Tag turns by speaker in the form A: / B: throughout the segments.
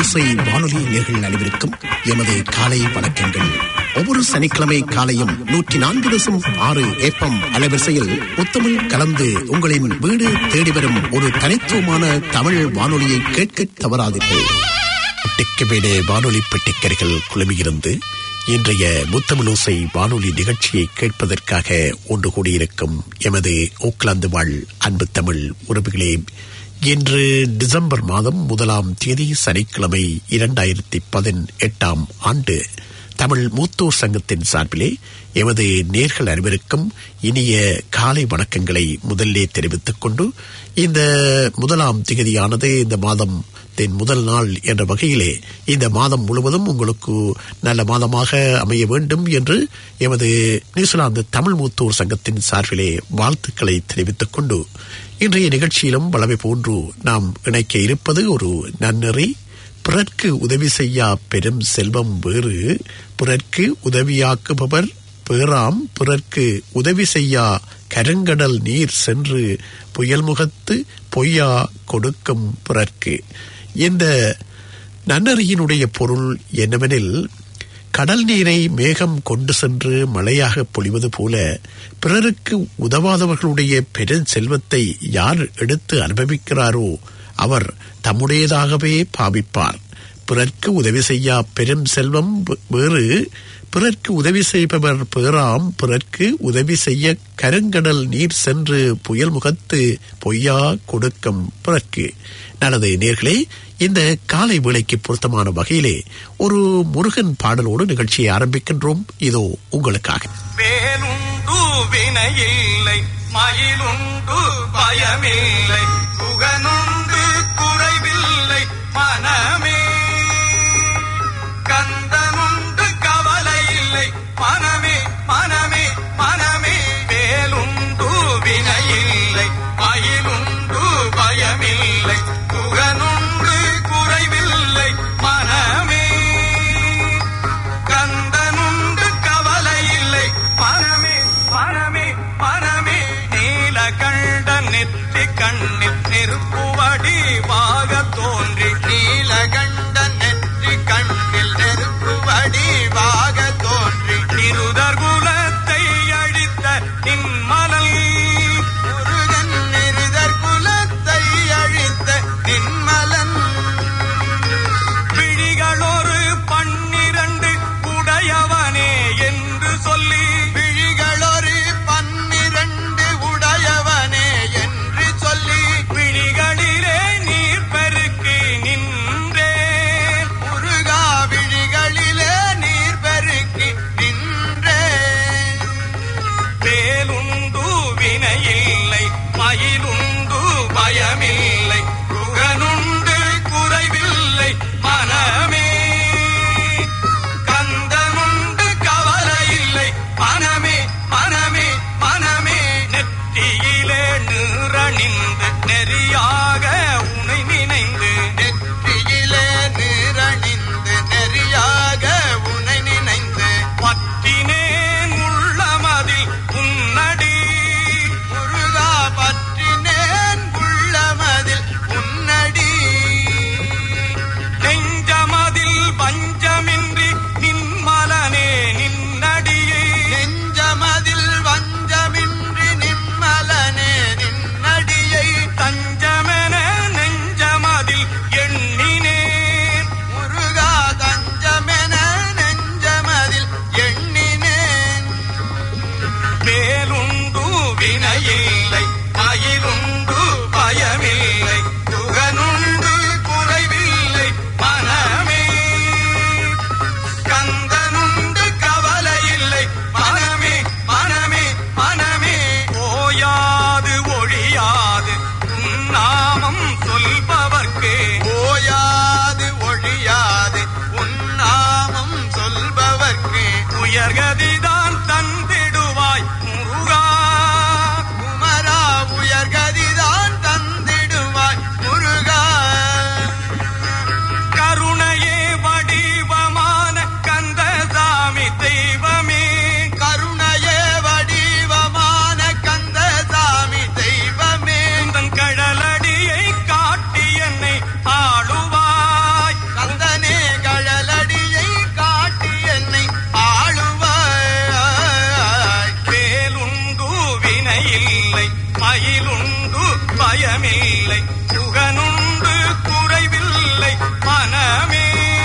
A: முத்தமிழோசை வானொலி நேர்கள் அனைவருக்கும் எமது காலை வணக்கங்கள் ஒவ்வொரு சனிக்கிழமை காலையும் நூற்றி நான்கு தசம் ஆறு ஏப்பம் அலைவரிசையில் முத்தமிழ் கலந்து உங்களின் வீடு தேடி வரும் ஒரு தனித்துவமான தமிழ் வானொலியை கேட்க தவறாதீர்கள் பெட்டிக்கமேடே வானொலி பெட்டிக்கர்கள் குழுமியிருந்து இன்றைய முத்தமிழோசை வானொலி நிகழ்ச்சியை கேட்பதற்காக ஒன்று கூடியிருக்கும் எமது ஓக்லாந்து வாழ் அன்பு தமிழ் உறவுகளே இன்று டிசம்பர் மாதம் முதலாம் தேதி சனிக்கிழமை இரண்டாயிரத்தி பதினெட்டாம் ஆண்டு தமிழ் மூத்தோர் சங்கத்தின் சார்பிலே எமது நேர்கள் அனைவருக்கும் இனிய காலை வணக்கங்களை முதல்லே தெரிவித்துக் கொண்டு இந்த முதலாம் திகதியானது இந்த மாதம் தென் முதல் நாள் என்ற வகையிலே இந்த மாதம் முழுவதும் உங்களுக்கு நல்ல மாதமாக அமைய வேண்டும் என்று எமது நியூசிலாந்து தமிழ் மூத்தோர் சங்கத்தின் சார்பிலே வாழ்த்துக்களை தெரிவித்துக் கொண்டு இன்றைய நிகழ்ச்சியிலும் வளமை போன்று நாம் இணைக்க இருப்பது ஒரு நன்னெறி பிறர்க்கு உதவி செய்யா பெரும் செல்வம் வேறு பிறர்க்கு உதவியாக்குபவர் பேராம் பிறர்க்கு உதவி செய்யா கருங்கடல் நீர் சென்று புயல் முகத்து பொய்யா கொடுக்கும் பிறர்க்கு இந்த நன்னறியினுடைய பொருள் என்னவெனில் கடல் நீரை மேகம் கொண்டு சென்று மழையாக பொழிவது போல பிறருக்கு உதவாதவர்களுடைய பெரும் செல்வத்தை யார் எடுத்து அனுபவிக்கிறாரோ அவர் தம்முடையதாகவே பாவிப்பார் பிறர்க்கு உதவி செய்யா பெரும் செல்வம் வேறு பிறர்க்கு உதவி செய்பவர் பேராம் பிறர்க்கு உதவி செய்ய கருங்கடல் நீர் சென்று புயல் முகத்து பொய்யா கொடுக்கும் பிறர்க்கு நல்லது நேர்களே இந்த காலை வேளைக்கு பொருத்தமான வகையிலே ஒரு முருகன் பாடலோடு நிகழ்ச்சியை ஆரம்பிக்கின்றோம் இதோ உங்களுக்காக
B: வேலுண்டு வினையில்லை மயிலுண்டு பயமில்லை புகனுண்டு குறைவில்லை மனமே கந்தனுண்டு கவலை இல்லை மனமே மனமே மனமே வேலுண்டு வினையில்லை மயிலுண்டு பயமில்லை புகனுண்டு குறைவில்லை மனமே கந்தனுண்டு கவலை இல்லை மனமே மனமே மனமே நீலகண்ட நெற்றி கண்ணில் நெருப்புவடி வாக தோன்றி நீலகண்ட நெற்றி கண்ணில் நெருப்புவடி வாக தோன்றி நிருதர் குலத்தை அழித்த நின்மலல் முருகன் நிருதர் குலத்தை அழித்த நின்மலன் விழிகளொரு பன்னிரண்டு உடையவனே என்று சொல்லி விழிகளொரு பன்னிரண்டு உடையவனே என்று சொல்லி விழிகளிலே நீர் பெருக்கி நின்றே முருகா விழிகளிலே நீர் பெருக்கி நின்றே வேலுண்டு வினையில்லை மயிலுண்டு பயமில்லை புகனுண்டு குறைவில்லை மனமே கந்தனுண்டு கவலை இல்லை மனமே மனமே மனமே நெற்றியிலே நிறணிந்து நெறியாக உனை நினைந்து நெற்றியிலே நிறணிந்து நெறியாக உனை நினைந்து பற்றினேன் உள்ளமதில் உன்னடி முருகா பற்றினேன் உள்ளமதில் உன்னடி நெஞ்சமதில் பஞ்சமின்றி நின்மலனே நின்னடியே நெஞ்சமதில் வஞ்சமின்றி நிம்மலனே நின்னடியை தஞ்சமென நெஞ்சமதில் எண்ணினேன் முருகா தஞ்சமென நெஞ்சமதில் எண்ணினேன் வேலுண்டு வினையில்லை மயிலுண்டு பயமில்லை புகனுண்டு குறைவில்லை மனமே கந்தனுண்டு கவலை இல்லை மனமே மனமே மனமே ஓயாது ஒழியாது உன் நாமம் சொல்பவர்க்கு ஓயாது ஒழியாது உன் நாமம் சொல்பவர்க்கு உயர்கதிதான் தந்திடுவாய் முருகா குமரா உயர்கதிதான் தந்திடுவாய் முருகா கருணையே வடிவமான கந்தசாமி தெய்வமே கருணையே வடிவமான கந்தசாமி தெய்வமே உந்தன் கடலடியை காட்டி என்னை ஆளுவாய் கந்த பயமில்லை புகனுண்டு குறைவில்லை மனமே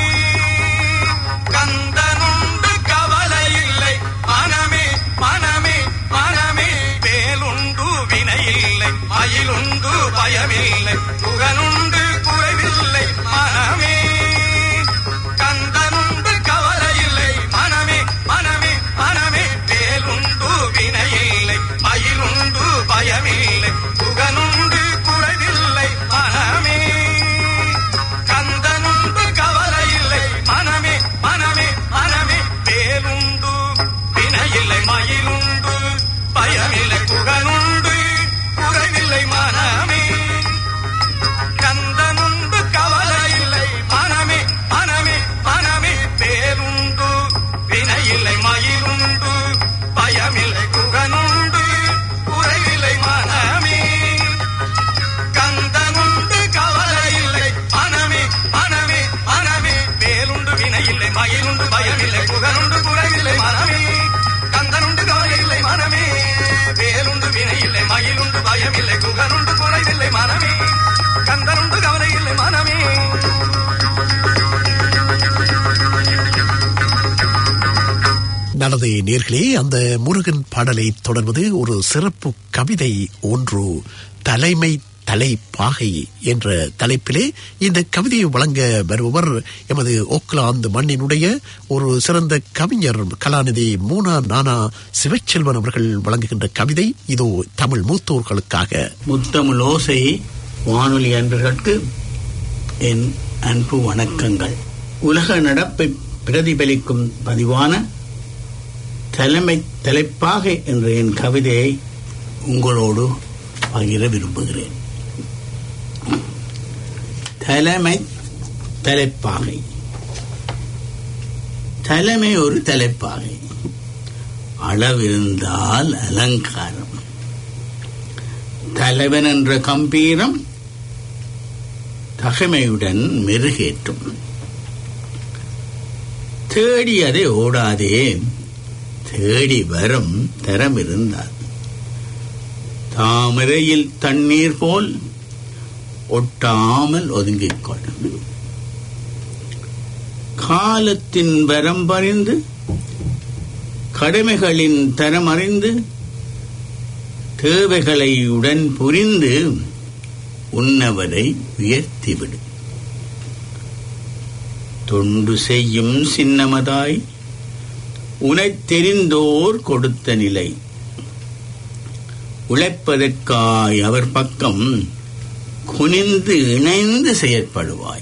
B: கந்தனுண்டு கவலை இல்லை மனமே மனமே மனமே வேலுண்டு வினையில்லை மயிலுண்டு பயமில்லை புகனுண்டு குறைவில்லை மனமே கந்தனுண்டு கவலை இல்லை மனமே மனமே மனமே வேலுண்டு வினையில்லை மயிலுண்டு பயமில்லை புகனுண்டு குறைவில்லை மனமே கந்தனுண்டு கவலை இல்லை மனமே மனமே மனமே வேலுண்டு வினையில்லை மயிலுண்டு பயமில்லை புகனுண்டு குறைவில்லை மனமே கந்தனுண்டு கவலை இல்லை மனமே மனமே மனமே பேருண்டு வினையில்லை மயிலுண்டு பயமில்லை குகனுண்டு குறைவில்லை மனமே கந்தனுண்டு கவலை இல்லை மனமே மனமே மனமே வேலுண்டு வினையில்லை மயிலுண்டு பயமில்லை குகனுண்டு குறைவில்லை மனமே கந்தனுண்டு கவலை இல்லை மனமே வேலுண்டு வினையில்லை மயிலுண்டு பயமில்லை குகனுண்டு குறைவில்லை மனமே கந்தனுண்டு கவலை இல்லை மனமே
A: நல்லது நேர்களே அந்த முருகன் பாடலை தொடர்வது ஒரு சிறப்பு கவிதை ஒன்று தலைமை தலைப்பாகை என்ற தலைப்பிலே இந்த கவிதையை வழங்க வருபவர் எமது ஓக்லாந்து மண்ணினுடைய ஒரு சிறந்த கவிஞர் கலாநிதி மூனா நானா சிவச்செல்வன் அவர்கள் வழங்குகின்ற கவிதை இதோ தமிழ் மூத்தோர்களுக்காக
C: முத்தமிழ் ஓசை வானொலி அன்பர்களுக்கு என் அன்பு வணக்கங்கள் உலக நடப்பை பிரதிபலிக்கும் பதிவான தலைமை தலைப்பாக என்ற என் கவிதையை உங்களோடு பகிர விரும்புகிறேன் தலைமை தலைப்பாகை தலைமை ஒரு தலைப்பாகை அளவிருந்தால் அலங்காரம் தலைவன் என்ற கம்பீரம் தகைமையுடன் மெருகேற்றும் தேடி அதை ஓடாதே தேடி வரும் தரம் இருந்தால் தாமரையில் தண்ணீர் போல் ஒட்டாமல் ஒதுங்கிக் கொள் காலத்தின் வரம்பறிந்து கடமைகளின் தரம் அறிந்து தேவைகளை உடன் புரிந்து உன்னவரை உயர்த்திவிடு தொண்டு செய்யும் சின்னமதாய் உனைத் தெரிந்தோர் கொடுத்த நிலை உழைப்பதற்காய் அவர் பக்கம் குனிந்து இணைந்து செயற்படுவாய்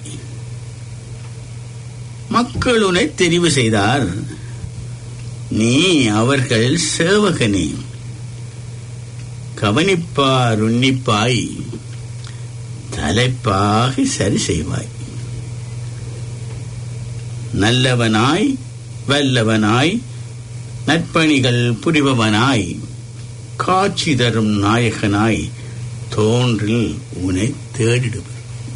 C: மக்கள் உன்னை தெரிவு செய்தார் நீ அவர்கள் சேவகனே கவனிப்பார் உன்னிப்பாய் தலைப்பாக சரி செய்வாய் நல்லவனாய் வல்லவனாய் நற்பணிகள் புரிபவனாய் காட்சி தரும் நாயகனாய் தோன்றில் உன்னை தேடிடுவர்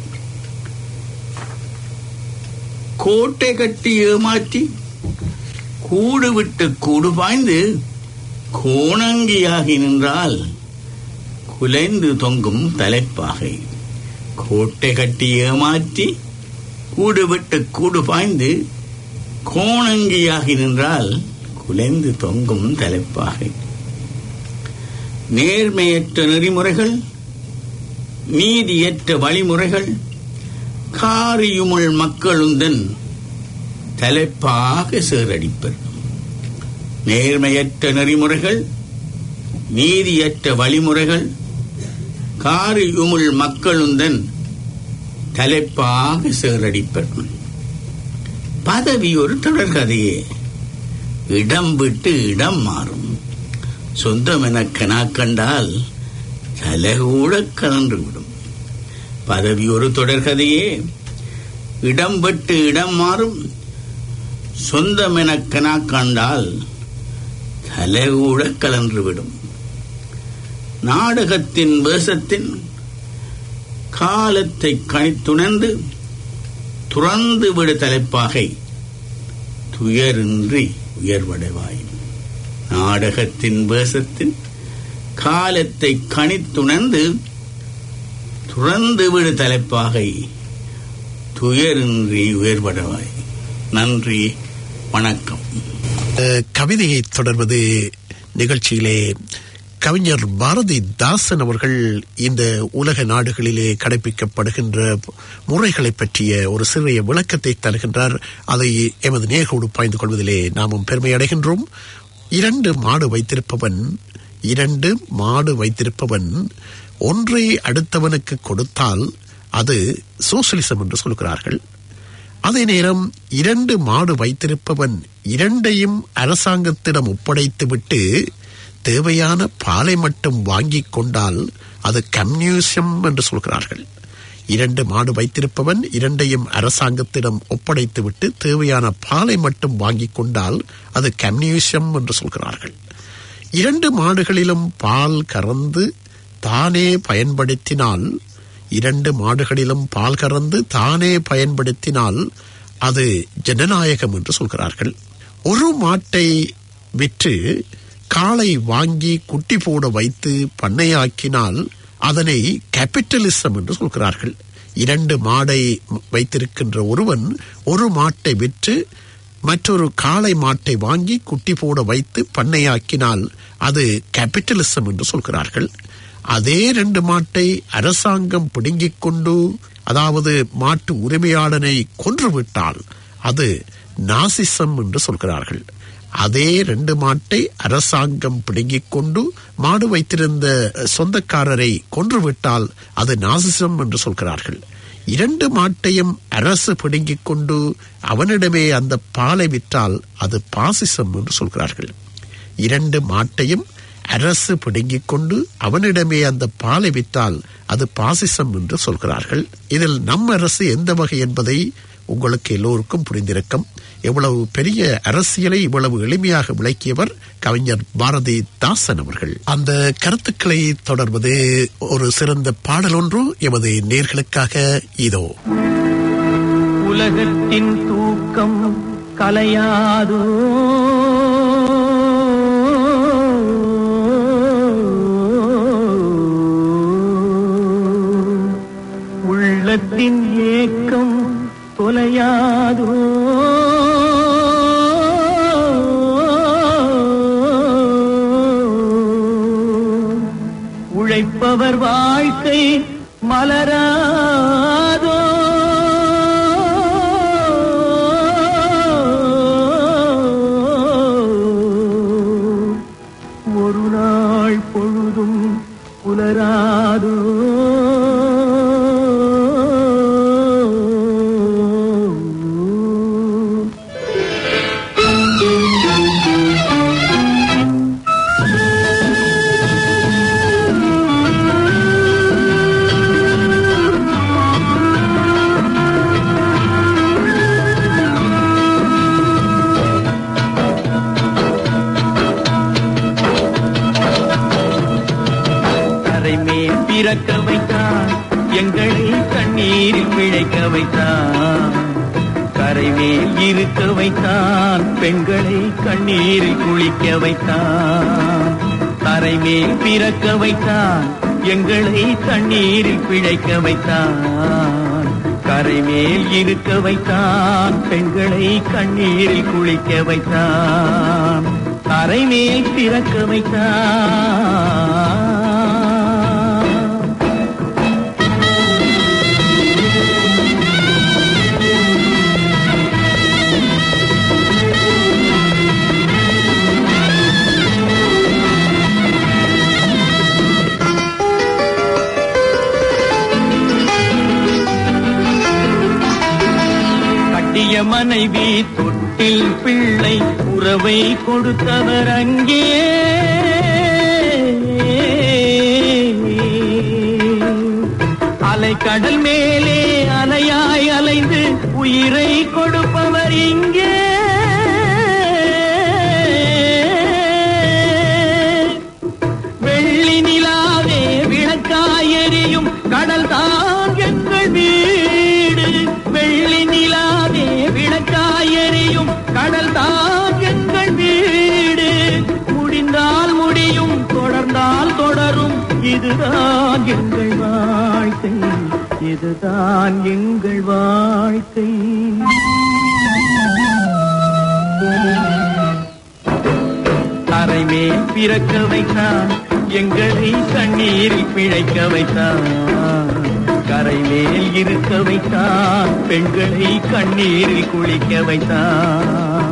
C: கோட்டை கட்டி ஏமாற்றி கூடு விட்டு கூடு பாய்ந்து கோணங்கியாகி நின்றால் குலைந்து தொங்கும் தலைப்பாகை கோட்டை கட்டி ஏமாற்றி கூடு விட்டு கூடு பாய்ந்து கோணங்கியாகி நின்றால் குலைந்து தொங்கும் தலைப்பாகை நேர்மையற்ற நெறிமுறைகள் நீதியற்ற வழிமுறைகள் காரியுமுள் மக்களுந்தன் தலைப்பாக சேரடிப்பர் நேர்மையற்ற நெறிமுறைகள் நீதியற்ற வழிமுறைகள் காரியுமுள் மக்களுந்தன் தலைப்பாக சேரடிப்பர் பதவி ஒரு தொடர்கதையே இடம் விட்டு இடம் மாறும் சொந்தம் என கனா கண்டால் தலைகூட கலன்று விடும் பதவி ஒரு தொடர்கதையே இடம் விட்டு இடம் மாறும் சொந்தம் என கனா கண்டால் தலைகூட கலன்று விடும் நாடகத்தின் வேஷத்தின் காலத்தை கணித்துணர்ந்து துறந்து விடு தலைப்பாகை துயரின்றி உயர்வடைவாய் நாடகத்தின் வேஷத்தின் காலத்தை கணித்துணர்ந்து துறந்து விடு தலைப்பாகை துயரின்றி உயர்படவாய் நன்றி வணக்கம்
A: அஹ், கவிதையை தொடர்வது நிகழ்ச்சியிலே கவிஞர் பாரதி தாசன் அவர்கள் இந்த உலக நாடுகளிலே கடைபிடிக்கப்படுகின்ற முறைகளை பற்றிய ஒரு சிறிய விளக்கத்தை தருகின்றார் அதை எமது நேர்கோடு பாய்ந்து கொள்வதிலே நாமும் பெருமை அடைகின்றோம் இரண்டு மாடு வைத்திருப்பவன் இரண்டு மாடு வைத்திருப்பவன் ஒன்றை அடுத்தவனுக்கு கொடுத்தால் அது சோசலிசம் என்று சொல்கிறார்கள் அதே நேரம் இரண்டு மாடு வைத்திருப்பவன் இரண்டையும் அரசாங்கத்திடம் ஒப்படைத்துவிட்டு தேவையான பாலை மட்டும் வாங்கிக் கொண்டால் அது கம்யூனிசம் என்று சொல்கிறார்கள் இரண்டு மாடு வைத்திருப்பவன் இரண்டையும் அரசாங்கத்திடம் ஒப்படைத்துவிட்டு தேவையான பாலை மட்டும் வாங்கிக் கொண்டால் அது கம்யூனிசம் என்று சொல்கிறார்கள் இரண்டு மாடுகளிலும் பால் கறந்து தானே பயன்படுத்தினால் இரண்டு மாடுகளிலும் பால் கறந்து தானே பயன்படுத்தினால் அது ஜனநாயகம் என்று சொல்கிறார்கள் ஒரு மாட்டை விற்று காளை வாங்கி குட்டி போட வைத்து பண்ணையாக்கினால் அதனை கேபிட்டலிசம் என்று சொல்கிறார்கள் இரண்டு மாடை வைத்திருக்கின்ற ஒருவன் ஒரு மாட்டை விற்று மற்றொரு காளை மாட்டை வாங்கி குட்டி போட வைத்து பண்ணையாக்கினால் அது கேபிட்டலிசம் என்று சொல்கிறார்கள் அதே ரெண்டு மாட்டை அரசாங்கம் பிடுங்கிக் கொண்டு அதாவது மாட்டு உரிமையாளனை கொன்றுவிட்டால் அது நாசிசம் என்று சொல்கிறார்கள் அதே ரெண்டு மாட்டை அரசாங்கம் பிடுங்கிக் கொண்டு மாடு வைத்திருந்த சொந்தக்காரரை கொன்றுவிட்டால் அது நாசிசம் என்று சொல்கிறார்கள் இரண்டு மாட்டையும் அரசு பிடுங்கிக் கொண்டு அவனிடமே அந்த பாலை விற்றால் அது பாசிசம் என்று சொல்கிறார்கள் இரண்டு மாட்டையும் அரசு பிடுங்கிக் கொண்டு அவனிடமே அந்த பாலை விற்றால் அது பாசிசம் என்று சொல்கிறார்கள் இதில் நம் அரசு எந்த வகை என்பதை உங்களுக்கு எல்லோருக்கும் புரிந்திருக்கும் எவ்வளவு பெரிய அரசியலை இவ்வளவு எளிமையாக விளக்கியவர் கவிஞர் பாரதி தாசன் அவர்கள் அந்த கருத்துக்களை தொடர்வது ஒரு சிறந்த பாடல் ஒன்று எமது நேர்களுக்காக இதோ
D: உலகத்தின் தூக்கம் கலையாதோ உள்ளத்தின் ஏக்கம் தொலையாதோ உழைப்பவர் வாழ்க்கை மலராதோ ஒரு நாள் பொழுதும் புலராதோ கரை மேல் பிறக்க வைத்தான் எங்களை கண்ணீரில் பிழைக்க வைத்தான் கரை மேல் இருக்க வைத்தான் பெண்களை கண்ணீரில் குளிக்க வைத்தான் கரை மேல் பிறக்க வைத்தான் எங்களை தண்ணீரில் பிழைக்க வைத்தான் கரை மேல் இருக்க வைத்தான் பெண்களை கண்ணீரில் குளிக்க வைத்தான் கரை மேல் பிறக்க வைத்தான் கட்டிய மனைவி தொட்டில் பிள்ளை உறவை கொடுத்தவர் அங்கே அலை கடல் மேலே அலையாய் அலைந்து உயிரை கொடுப்பவர் இங்கே வெள்ளி நிலாவே விளக்காய் எரியும் கடல் தான் எங்கள் வீடு வெள்ளி நிலாவே விளக்காய் எரியும் கடல் தான் எங்கள் வீடு இதுதான் எங்கள் வாழ்க்கை இதுதான் எங்கள் வாழ்க்கை தரைமேல் பிறக்க வைத்தான் எங்களை கண்ணீரில் பிழைக்க வைத்தான் கரைமேல் இருக்க வைத்தான் பெண்களை கண்ணீரில் குளிக்க வைத்தான்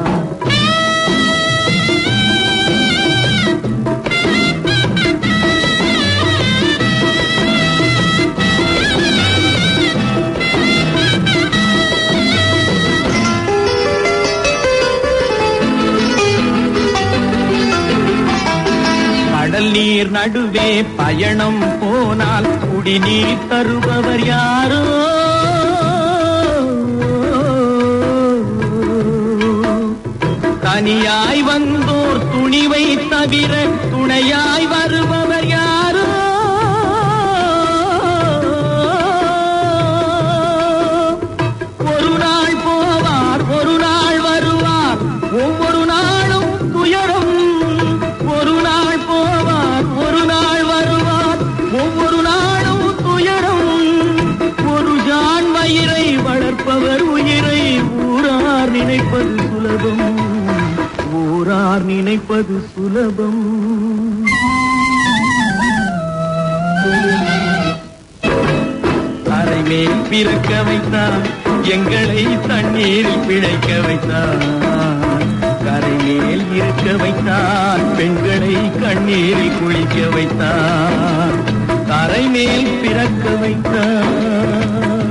D: கடல் நீர் நடுவே பயணம் போனால் குடிநீர் தருபவர் யாரோ தனியாய் வந்தோர் துணிவை தவிர துணையாய் வருபவர் யாரோ ஒரு நாள் போவார் ஒரு நாள் வருவார் ஒவ்வொரு நாளும் துயரம் ஒரு நாள் போவார் ஒரு நாள் வருவார் ஒவ்வொரு நாளும் துயரம் ஒரு ஜான் வயிறை வளர்ப்பவர் உயிரை ஊரார் நினைப்பது சுலபம் ஊரார் நினைப்பது சுலபம் அரைமேல் பிறக்க வைத்தான் எங்களை தண்ணீரில் பிழைக்க வைத்தான் கரைமேல் இருக்க வைத்தான் பெண்களை கண்ணீரில் குளிக்க வைத்தான் கரைமேல் பிறக்க வைத்தான்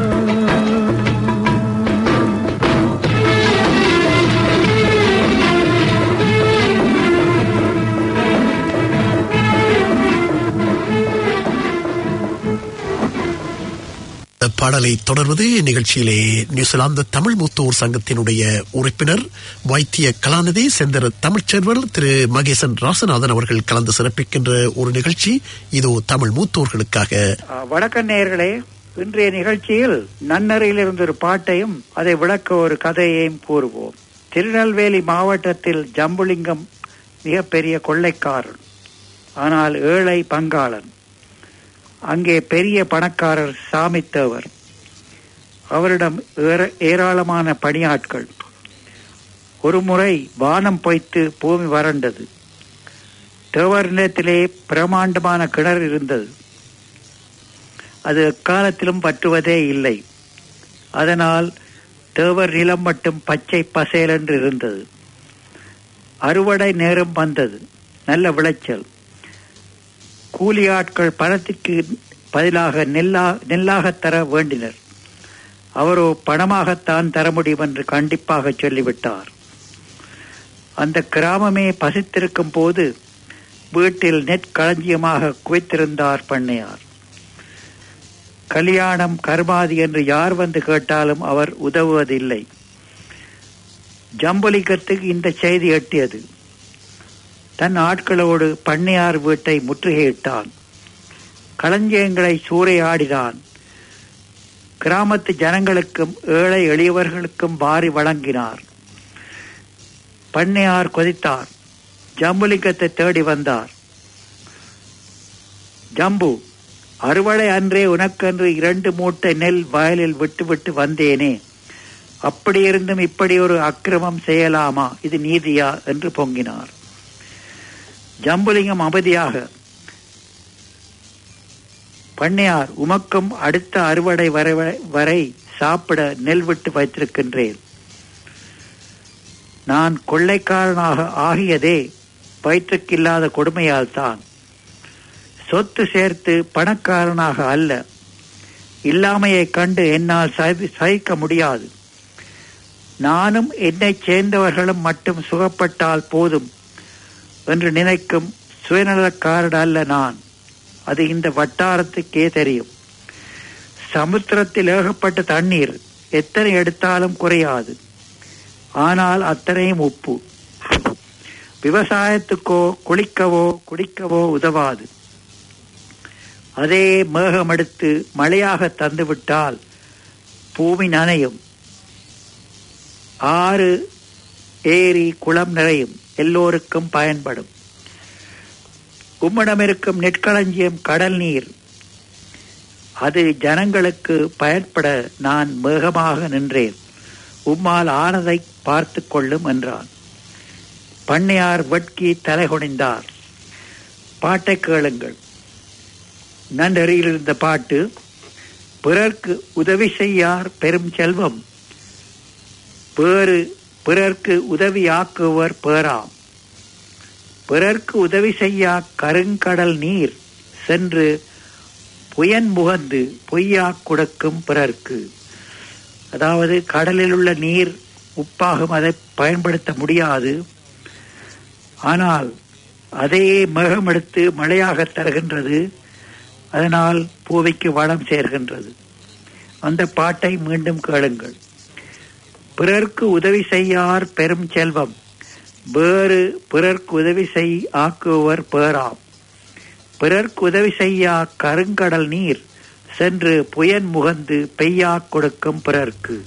A: இந்த பாடலை தொடர்வது நிகழ்ச்சியிலே நியூசிலாந்து தமிழ் மூத்தோர் சங்கத்தினுடைய உறுப்பினர் வைத்திய கலாநிதி செந்தர் தமிழ்ச்செல்வர் திரு மகேசன் ராசநாதன் அவர்கள் கலந்து சிறப்பிக்கின்ற ஒரு நிகழ்ச்சி இதோ தமிழ் மூத்தோர்களுக்காக
E: அஹ், வணக்கம் நேயர்களே இன்றைய நிகழ்ச்சியில் நன்னரையில் இருந்த ஒரு பாட்டையும் அதை விளக்க ஒரு கதையையும் கூறுவோம் திருநெல்வேலி மாவட்டத்தில் ஜம்புலிங்கம் மிகப்பெரிய கொள்ளைக்காரன் ஆனால் ஏழை பங்காளன் அங்கே பெரிய பணக்காரர் சாமித்தேவர் அவரிடம் ஏற- ஏராளமான பணியாட்கள் ஒரு முறை வானம் பொய்த்து பூமி வறண்டது தேவர் நிலத்திலே பிரமாண்டமான கிணறு இருந்தது அது எக்காலத்திலும் பற்றுவதே இல்லை அதனால் தேவர் நிலம் மட்டும் பச்சை பசேலென்று இருந்தது அறுவடை நேரம் வந்தது நல்ல விளைச்சல் கூலி ஆட்கள் பணத்திற்கு பதிலாக நெல்லா நெல்லாக தர வேண்டினர் அவரோ பணமாகத்தான் தர முடியும் என்று கண்டிப்பாக சொல்லிவிட்டார் அந்த கிராமமே பசித்திருக்கும் போது வீட்டில் நெற்களஞ்சியமாக குவித்திருந்தார் பண்ணையார் கல்யாணம் கர்மாதி என்று யார் வந்து கேட்டாலும் அவர் உதவுவதில்லை ஜம்பலிகத்துக்கு இந்த செய்தி எட்டியது தன் ஆட்களோடு பண்ணையார் வீட்டை முற்றுகையிட்டான் களஞ்சியங்களை சூறையாடினான் கிராமத்து ஜனங்களுக்கும் ஏழை எளியவர்களுக்கும் வாரி வழங்கினார் பண்ணையார் கொதித்தார் ஜம்புலிங்கத்தை தேடி வந்தார் ஜம்பு அறுவடை அன்றே உனக்கென்று இரண்டு மூட்டை நெல் வயலில் விட்டுவிட்டு வந்தேனே அப்படி இருந்தும் இப்படி ஒரு அக்கிரமம் செய்யலாமா இது நீதியா என்று பொங்கினார் ஜம்புலிங்கம் அமைதியாக பண்ணையார் உமக்கும் அடுத்த அறுவடை வரை வரை சாப்பிட நெல் விட்டு வைத்திருக்கின்றேன் நான் கொள்ளைக்காரனாக ஆகியதே வயிற்றுக்கில்லாத கொடுமையால் தான் சொத்து சேர்த்து பணக்காரனாக அல்ல இல்லாமையை கண்டு என்னால் சகி- சகிக்க முடியாது நானும் என்னை சேர்ந்தவர்களும் மட்டும் சுகப்பட்டால் போதும் என்று நினைக்கும் சுயநலக்காரன் அல்ல நான் அது இந்த வட்டாரத்துக்கே தெரியும் சமுத்திரத்தில் ஏகப்பட்ட தண்ணீர் எத்தனை எடுத்தாலும் குறையாது ஆனால் அத்தனையும் உப்பு விவசாயத்துக்கோ குளிக்கவோ குடிக்கவோ உதவாது அதே மேகம் எடுத்து மழையாக தந்துவிட்டால் பூமி நனையும் ஆறு ஏரி குளம் நிறையும் எல்லோருக்கும் பயன்படும் உம்மிடம் இருக்கும் நெற்களஞ்சியம் கடல் நீர் அது ஜனங்களுக்கு பயன்பட நான் வேகமாக நின்றேன் உம்மால் ஆனதை பார்த்து கொள்ளும் என்றான் பண்ணையார் வெட்கி தலைகுனிந்தார் பாட்டை கேளுங்கள் நன்றறியில் இருந்த பாட்டு பிறர்க்கு உதவி செய்யார் பெரும் செல்வம் வேறு பிறர்க்கு உதவியாக்குவர் பேராம் பிறர்க்கு உதவி செய்யா கருங்கடல் நீர் சென்று புயன் முகந்து பொய்யா கொடுக்கும் பிறர்க்கு அதாவது கடலில் உள்ள நீர் உப்பாகும் அதை பயன்படுத்த முடியாது ஆனால் அதையே மேகமெடுத்து மழையாக தருகின்றது அதனால் பூவைக்கு வளம் சேர்கின்றது அந்த பாட்டை மீண்டும் கேளுங்கள் பிறர்க்கு உதவி செய்யார் பெரும் செல்வம் வேறு பிறர்க்கு உதவி செய் ஆக்குவர் பேராம் பிறர்க்கு உதவி செய்யா கருங்கடல் நீர் சென்று புயன் முகந்து பெய்யா கொடுக்கும் பிறர்க்கு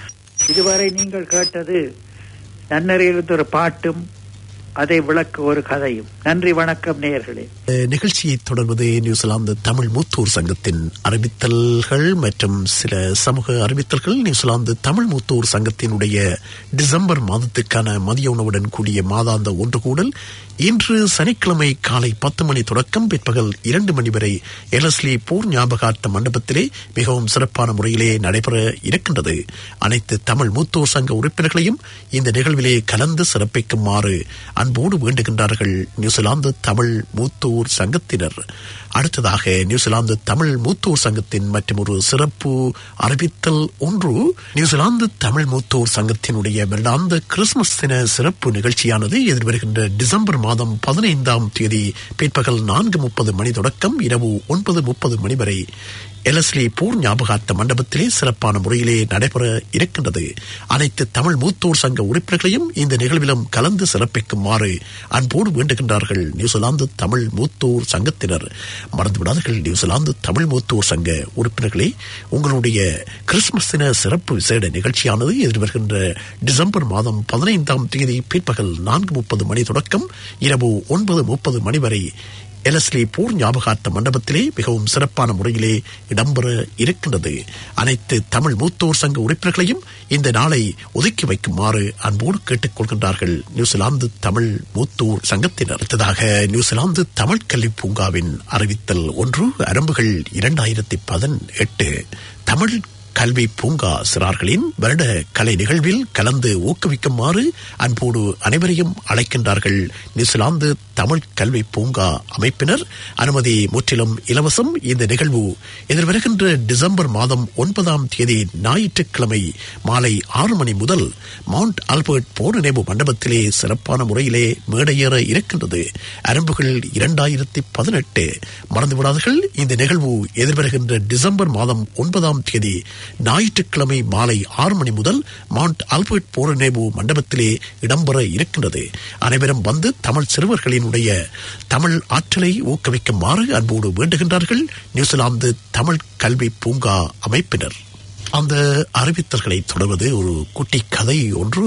E: இதுவரை நீங்கள் கேட்டது நன்னறியிலிருந்து ஒரு பாட்டும் அதை விளக்க ஒரு கதையும் நன்றி வணக்கம் நேயர்களே
A: நிகழ்ச்சியை தொடர்வது நியூசிலாந்து தமிழ் மூத்தூர் சங்கத்தின் அறிவித்தல்கள் மற்றும் சில சமூக அறிவித்தல்கள் நியூசிலாந்து தமிழ் மூத்தூர் சங்கத்தினுடைய டிசம்பர் மாதத்துக்கான மதிய உணவுடன் கூடிய மாதாந்த ஒன்று கூடல் இன்று சனிக்கிழமை காலை பத்து மணி தொடக்கம் பிற்பகல் இரண்டு மணி வரை எலஸ்லி போர் ஞாபகார்த்த மண்டபத்திலே மிகவும் சிறப்பான முறையிலே நடைபெற இருக்கின்றது அனைத்து தமிழ் மூத்தோர் சங்க உறுப்பினர்களையும் இந்த நிகழ்விலே கலந்து சிறப்பிக்குமாறு அன்போடு வேண்டுகின்றார்கள் நியூசிலாந்து தமிழ் மூத்தோர் சங்கத்தினர் அடுத்ததாக நியூசிலாந்து தமிழ் மூத்தோர் சங்கத்தின் மற்றும் ஒரு சிறப்பு அறிவித்தல் ஒன்று நியூசிலாந்து தமிழ் மூத்தோர் சங்கத்தினுடைய வருடாந்த கிறிஸ்துமஸ் தின சிறப்பு நிகழ்ச்சியானது எதிர்வருகின்ற டிசம்பர் மாதம் பதினைந்தாம் தேதி பிற்பகல் நான்கு முப்பது மணி தொடக்கம் இரவு ஒன்பது முப்பது மணி வரை எலஸ்லி போர் ஞாபகார்த்த மண்டபத்திலே சிறப்பான முறையிலே நடைபெற இருக்கின்றது அனைத்து தமிழ் மூத்தோர் சங்க உறுப்பினர்களையும் இந்த நிகழ்விலும் கலந்து சிறப்பிக்குமாறு அன்போடு வேண்டுகின்றார்கள் நியூசிலாந்து தமிழ் மூத்தோர் சங்கத்தினர் மறந்துவிடாதீர்கள் நியூசிலாந்து தமிழ் மூத்தோர் சங்க உறுப்பினர்களே உங்களுடைய கிறிஸ்துமஸ் தின சிறப்பு விசேட நிகழ்ச்சியானது எதிர்வருகின்ற டிசம்பர் மாதம் பதினைந்தாம் தேதி பிற்பகல் நான்கு முப்பது மணி தொடக்கம் இரவு ஒன்பது முப்பது மணி வரை எலஸ்லி போர் ஞாபகார்த்த மண்டபத்திலே மிகவும் சிறப்பான முறையிலே இடம்பெற இருக்கின்றது அனைத்து தமிழ் மூத்தோர் சங்க உறுப்பினர்களையும் இந்த நாளை ஒதுக்கி வைக்குமாறு அன்போடு கேட்டுக் கொள்கின்றார்கள் நியூசிலாந்து தமிழ் மூத்தோர் சங்கத்தினர் அடுத்ததாக நியூசிலாந்து தமிழ் கல்வி பூங்காவின் அறிவித்தல் ஒன்று அரம்புகள் இரண்டாயிரத்தி பதினெட்டு தமிழ் கல்வி பூங்கா சிறார்களின் வருட கலை நிகழ்வில் கலந்து ஊக்குவிக்குமாறு அன்போடு அனைவரையும் அழைக்கின்றார்கள் நியூசிலாந்து தமிழ் கல்வி பூங்கா அமைப்பினர் அனுமதி முற்றிலும் இலவசம் இந்த நிகழ்வு எதிர்வருகின்ற டிசம்பர் மாதம் ஒன்பதாம் தேதி ஞாயிற்றுக்கிழமை மாலை ஆறு மணி முதல் மவுண்ட் ஆல்பர்ட் போர் நினைவு மண்டபத்திலே சிறப்பான முறையிலே மேடையேற இருக்கின்றது அரம்புகள் இரண்டாயிரத்தி பதினெட்டு மறந்துவிடாதீர்கள் இந்த நிகழ்வு எதிர்வருகின்ற டிசம்பர் மாதம் ஒன்பதாம் தேதி ஞாயிற்றுக்கிழமை மாலை ஆறு மணி முதல் மவுண்ட் ஆல்பர்ட் போர் நினைவு மண்டபத்திலே இடம்பெற இருக்கின்றது அனைவரும் வந்து தமிழ் சிறுவர்களினுடைய தமிழ் ஆற்றலை ஊக்குவிக்குமாறு அன்போடு வேண்டுகின்றார்கள் நியூசிலாந்து தமிழ் கல்வி பூங்கா அமைப்பினர் அந்த அறிவித்தல்களை தொடர்வது ஒரு குட்டி கதை ஒன்று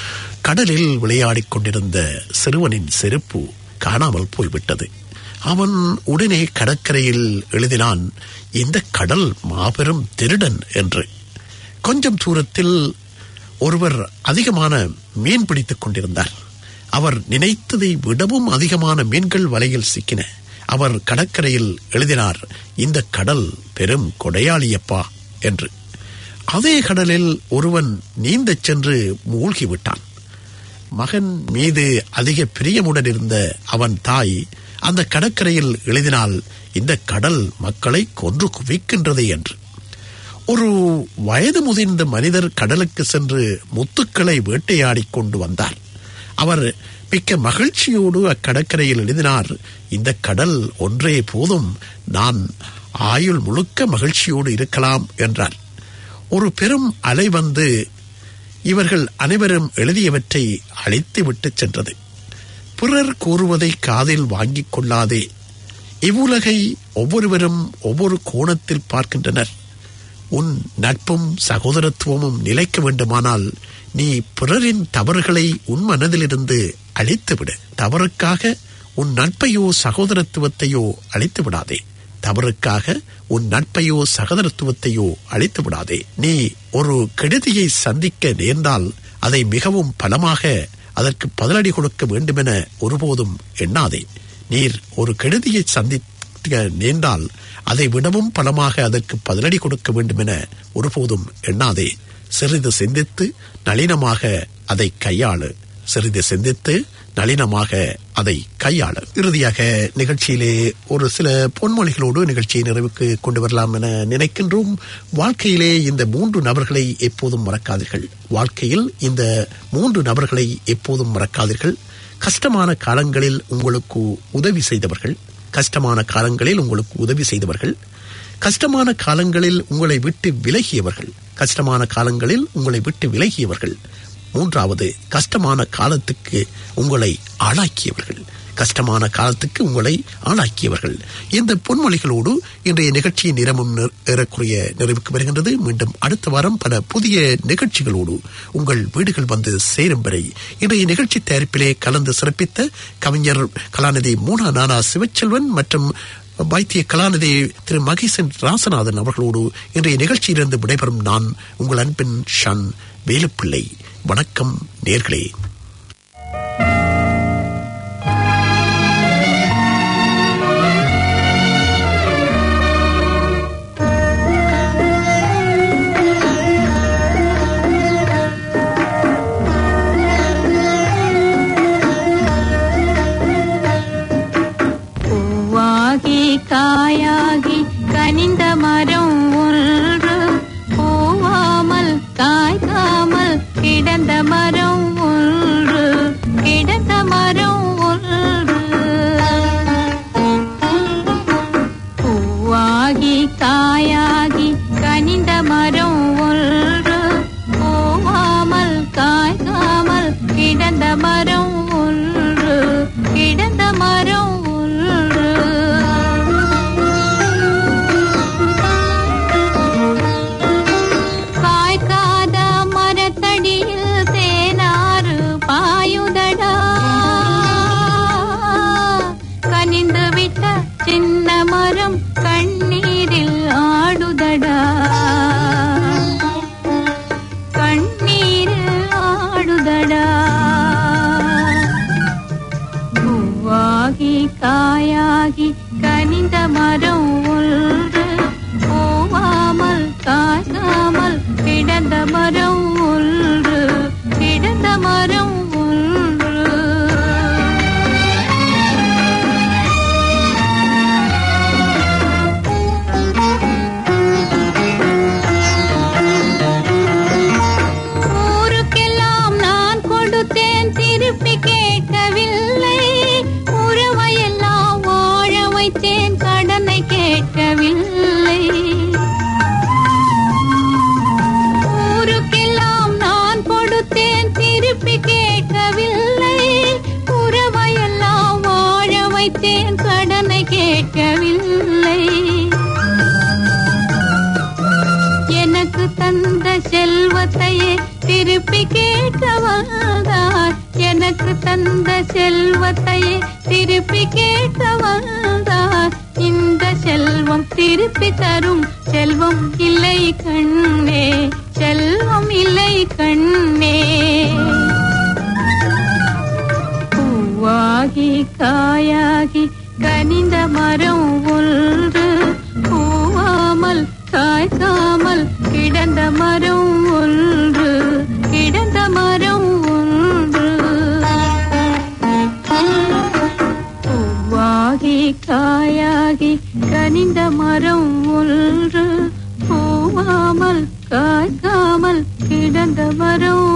A: கடலில் விளையாடிக் கொண்டிருந்த சிறுவனின் செருப்பு காணாமல் போய்விட்டது அவன் உடனே கடற்கரையில் எழுதினான் இந்த கடல் மாபெரும் திருடன் என்று கொஞ்சம் தூரத்தில் ஒருவர் அதிகமான மீன் பிடித்துக் கொண்டிருந்தார் அவர் நினைத்ததை விடவும் அதிகமான மீன்கள் வலையில் சிக்கின அவர் கடற்கரையில் எழுதினார் இந்த கடல் பெரும் கொடையாளியப்பா என்று அதே கடலில் ஒருவன் நீந்தச் சென்று மூழ்கிவிட்டான் மகன் மீது அதிக பிரியமுடன் இருந்த அவன் தாய் அந்த கடற்கரையில் எழுதினால் இந்த கடல் மக்களை கொன்று குவிக்கின்றது என்று ஒரு வயது முதிர்ந்த மனிதர் கடலுக்கு சென்று முத்துக்களை வேட்டையாடிக் கொண்டு வந்தார் அவர் மிக்க மகிழ்ச்சியோடு அக்கடற்கரையில் எழுதினார் இந்த கடல் ஒன்றே போதும் நான் ஆயுள் முழுக்க மகிழ்ச்சியோடு இருக்கலாம் என்றார் ஒரு பெரும் அலை வந்து இவர்கள் அனைவரும் எழுதியவற்றை அழித்து விட்டு சென்றது பிறர் கூறுவதை காதில் வாங்கிக் கொள்ளாதே இவ்வுலகை ஒவ்வொருவரும் ஒவ்வொரு கோணத்தில் பார்க்கின்றனர் உன் நட்பும் சகோதரத்துவமும் நிலைக்க வேண்டுமானால் நீ பிறரின் தவறுகளை உன் மனதிலிருந்து அழித்துவிடு தவறுக்காக உன் நட்பையோ சகோதரத்துவத்தையோ அழித்து விடாதே தவறுக்காக உன் நட்பையோ சகோதரத்துவத்தையோ அழித்து விடாதே நீ ஒரு கெடுதியை சந்திக்க நேர்ந்தால் அதை மிகவும் பலமாக அதற்கு பதிலடி கொடுக்க வேண்டுமென ஒருபோதும் எண்ணாதே நீர் ஒரு கெடுதியை சந்திக்க நேர்ந்தால் அதை விடவும் பலமாக அதற்கு பதிலடி கொடுக்க வேண்டுமென ஒருபோதும் எண்ணாதே சிறிது சிந்தித்து நளினமாக அதை கையாளு சிறிது சிந்தித்து நளினமாக அதை கையாள இறுதியாக நிகழ்ச்சியிலே ஒரு சில பொன்மொழிகளோடு நிகழ்ச்சியை நிறைவுக்கு கொண்டு வரலாம் என நினைக்கின்றோம் வாழ்க்கையிலே இந்த மூன்று நபர்களை எப்போதும் மறக்காதீர்கள் வாழ்க்கையில் இந்த மூன்று நபர்களை எப்போதும் மறக்காதீர்கள் கஷ்டமான காலங்களில் உங்களுக்கு உதவி செய்தவர்கள் கஷ்டமான காலங்களில் உங்களுக்கு உதவி செய்தவர்கள் கஷ்டமான காலங்களில் உங்களை விட்டு விலகியவர்கள் கஷ்டமான காலங்களில் உங்களை விட்டு விலகியவர்கள் மூன்றாவது கஷ்டமான காலத்துக்கு உங்களை ஆளாக்கியவர்கள் கஷ்டமான காலத்துக்கு உங்களை ஆளாக்கியவர்கள் இந்த பொன்மொழிகளோடு இன்றைய நிகழ்ச்சியின் நிறமும் நிற- ஏறக்குறைய நிறைவுக்கு வருகின்றது மீண்டும் அடுத்த வாரம் பல புதிய நிகழ்ச்சிகளோடு உங்கள் வீடுகள் வந்து சேரும் வரை இன்றைய நிகழ்ச்சி தயாரிப்பிலே கலந்து சிறப்பித்த கவிஞர் கலாநிதி மூனா நானா சிவச்செல்வன் மற்றும் வைத்திய கலாநிதி திரு மகேசன் ராசநாதன் அவர்களோடு இன்றைய நிகழ்ச்சியிலிருந்து விடைபெறும் நான் உங்கள் அன்பின் ஷன் வேலுப்பிள்ளை வணக்கம் நேர்களே
F: பூவாகி காயாகி கனிந்த மரம் ஒன்று பூவாமல் காய்க்காமல் கிடந்த மரம் ஒன்று கிடந்த மரம் ஒன்று பூவாகி காயாகி கனிந்த மரம் ஒன்று பூவாமல் காய்க்காமல் கிடந்த மரம் ஒன்று கிடந்த மரம் ஒன்று காய்க்காத மரத்தடியில் தேனாறு பாயுதடா கனிந்து விட்ட சின்ன மரம் கண்ணீரில் ஆடுதடா கண்ணீரில் ஆடுதடா பூவாகி காயாகி கனிந்த மரம் ஒன்று போவாமல் காய்க்காமல் கிடந்த மரம் ஒன்று கிடந்த மரம் ஒன்று ஊருக்கெல்லாம் நான் கொடுத்தேன் திருப்பி கேட்கவில்லை உறவையெல்லாம் வாழ வைத்தேன் கடனை கேட்கவில்லை ஊருக்கெல்லாம் நான் கொடுத்தேன் திருப்பி கேட்கவில்லை உறவையெல்லாம் வாழ வைத்தேன் கடனை கேட்கவில்லை எனக்கு தந்த செல்வத்தையே திருப்பி கேட்க வந்தார் எனக்கு தந்த செல்வத்தையே திருப்பி கேட்க வந்தார் இந்த செல்வம் திருப்பி தரும் செல்வம் இல்லை கண்ணே செல்வம் இல்லை கண்ணே பூவாகி காயாகி கனிந்த மரம் ஒன்று பூவாமல் காய்க்காமல் கிடந்த மரம் ஒன்று கிடந்த மரம் ஒன்று பூவாகி காயாகி கனிந்த மரம் ஒன்று பூவாமல் காய்க்காமல் கிடந்த மரம்